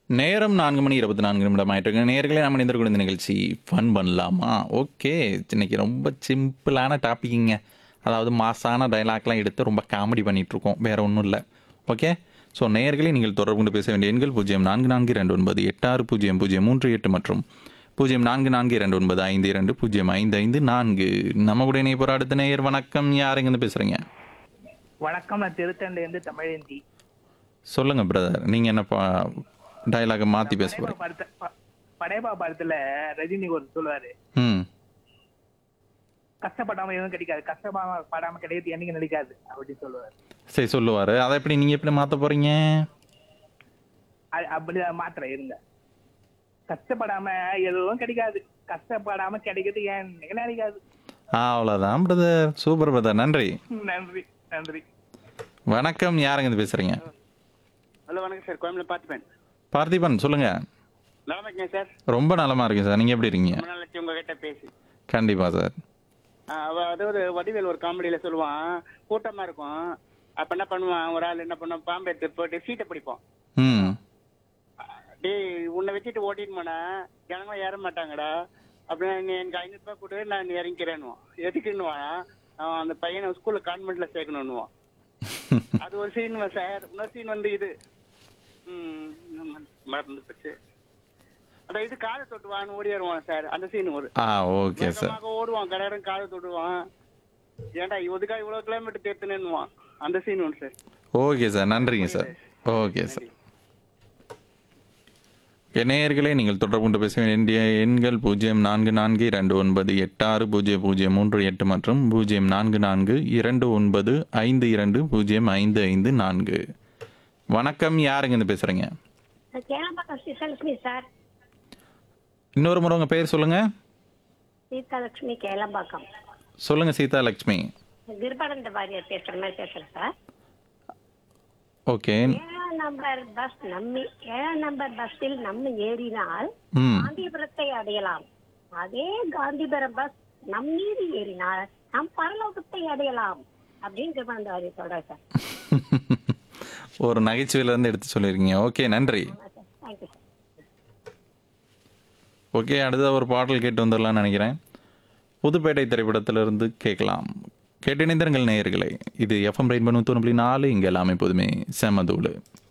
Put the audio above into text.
நேரம் நான்கு மணி இருபத்தி நான்கு நிமிடம் ஆயிட்டு நேர்களே நாம் இணைந்திருக்கிற இந்த நிகழ்ச்சி ஃபன் பண்ணலாமா ஓகே இன்னைக்கு ரொம்ப சிம்பிளான டாப்பிக்குங்க அதாவது மாசான டைலாக்லாம் எடுத்து ரொம்ப காமெடி பண்ணிட்டு இருக்கோம் வேற ஒன்றும் இல்லை ஓகே ஸோ நேயர்களே நீங்கள் தொடர்பு கொண்டு பேச வேண்டிய எண்கள் பூஜ்ஜியம் நான்கு நான்கு இரண்டு ஒன்பது எட்டு ஆறு பூஜ்ஜியம் பூஜ்ஜியம் மூன்று எட்டு மற்றும் பூஜ்ஜியம் நான்கு நான்கு இரண்டு ஒன்பது ஐந்து இரண்டு பூஜ்ஜியம் ஐந்து ஐந்து நான்கு நம்ம கூட இணைய போகிற அடுத்த நேயர் வணக்கம் யாருங்கன்னு பேசுகிறீங்க வணக்கம் நான் திருத்தண்ட இருந்து தமிழந்தி சொல்லுங்க பிரதர் நீங்கள் என்ன டைலாகை மாற்றி பேச படையப்பா போகிறீங்க படத்த ப- படையப்பா படத்துல ரஜினி ஒரு சொல்லுவாரு ம் கஷ்டப்படாம எதுவும் கிடைக்காது கஷ்டப்படாம படாம கிடையாது என்னைக்கு நடிக்காது அப்படின்னு சொல்லுவாரு சரி சொல்லுவார் அதை எப்படி நீங்கள் எப்படி மாற்ற போகிறீங்க அது அப்படி மாத்திரம் இருங்க கஷ்டப்படாம எதுவும் கிடைக்காது கஷ்டப்படாம கிடைக்கிறது ஏன் கிடைக்காது ஆ அவ்வளோதான் பிரதர் சூப்பர் பிரதர் நன்றி நன்றி நன்றி வணக்கம் யாருங்க இது பேசுகிறீங்க ஹலோ வணக்கம் சார் கோயம்புல பார்த்துப்பேன் பார்த்திபன் சொல்லுங்கள் நலமா இருக்கேன் சார் ரொம்ப நலமாக இருக்கேன் சார் நீங்கள் எப்படி இருக்கீங்க ரொம்ப நாளைக்கு உங்ககிட்ட பேசி கண்டிப்பாக சார் ஆ, அவ அதாவது வடிவேல் ஒரு காமெடியில சொல்லுவான் கூட்டமா இருக்கும் அப்ப என்ன பண்ணுவான் ஒரு ஆள் என்ன பண்ணுவான் பாம்பு எடுத்து போட்டு சீட்டை பிடிப்போம் ம் டேய் உன்னை வச்சுட்டு ஓட்டிட்டு போனா ஜனங்களும் ஏற மாட்டாங்கடா அப்படின்னா நீ எனக்கு ஐநூறு ரூபாய் கொடு நான் இறங்கிறேன்னுவான் எதுக்குன்னுவான் அவன் அந்த பையனை ஸ்கூல்ல கான்வென்ட்ல சேர்க்கணும்னுவான் அது ஒரு சீன் சார் இன்னொரு சீன் வந்து இது ம், மறந்து போச்சு அந்த இது காலை தொட்டுவான்னு ஓடி வருவான் சார் அந்த சீன் ஒரு ஆ ஓகே சார் வேகமாக ஓடுவான் கடகடன் காலை தொடுவான் ஏன்டா இதுக்காக இவ்வளவு கிலோமீட்டர் தேர்த்துனேன்னுவான் அந்த சீன் ஒன்று சார் ஓகே சார் நன்றிங்க சார் ஓகே சார் நேயர்களே நீங்கள் தொடர்பு கொண்டு பேச வேண்டிய எண்கள் பூஜ்ஜியம் நான்கு நான்கு இரண்டு ஒன்பது எட்டு ஆறு பூஜ்ஜியம் பூஜ்ஜியம் மூன்று எட்டு மற்றும் பூஜ்ஜியம் நான்கு நான்கு இரண்டு ஒன்பது ஐந்து இரண்டு பூஜ்ஜியம் ஐந்து ஐந்து நான்கு வணக்கம் யாருங்க இருந்து பேசுகிறீங்க கேளம்பாக்கம் சீதாலட்சுமி சார் இன்னொரு முறை உங்கள் பேர் சொல்லுங்கள் சீதாலட்சுமி கேளம்பாக்கம் சொல்லுங்கள் சீதா லக்ஷ்மி கிருபானந்த வாரியர் பேசுற மாதிரி பேசுறேன் சார் ஓகே ஏழாம் நம்பர் பஸ் நம்மி ஏழாம் நம்பர் பஸ்ஸில் நம்ம ஏறினால் ம் காந்திபுரத்தை அடையலாம் அதே காந்திபுரம் பஸ் நம் மீது ஏறினால் நம் பரலோகத்தை அடையலாம் அப்படின்னு கிருபானந்த வாரியர் சொல்றாரு சார் ஒரு நகைச்சுவையிலேருந்து எடுத்து சொல்லியிருக்கீங்க ஓகே நன்றி தேங்க்யூ சார் ஓகே அடுத்த ஒரு பாடல் கேட்டு வந்துடலாம்னு நினைக்கிறேன் புதுப்பேட்டை திரைப்படத்திலிருந்து கேட்கலாம் கேட்டிணைந்தர்கள் நேயர்களே இது எஃப்எம் ரெயின் பண்ணு நாலு இங்கே எல்லாமே எப்போதுமே செமதூளு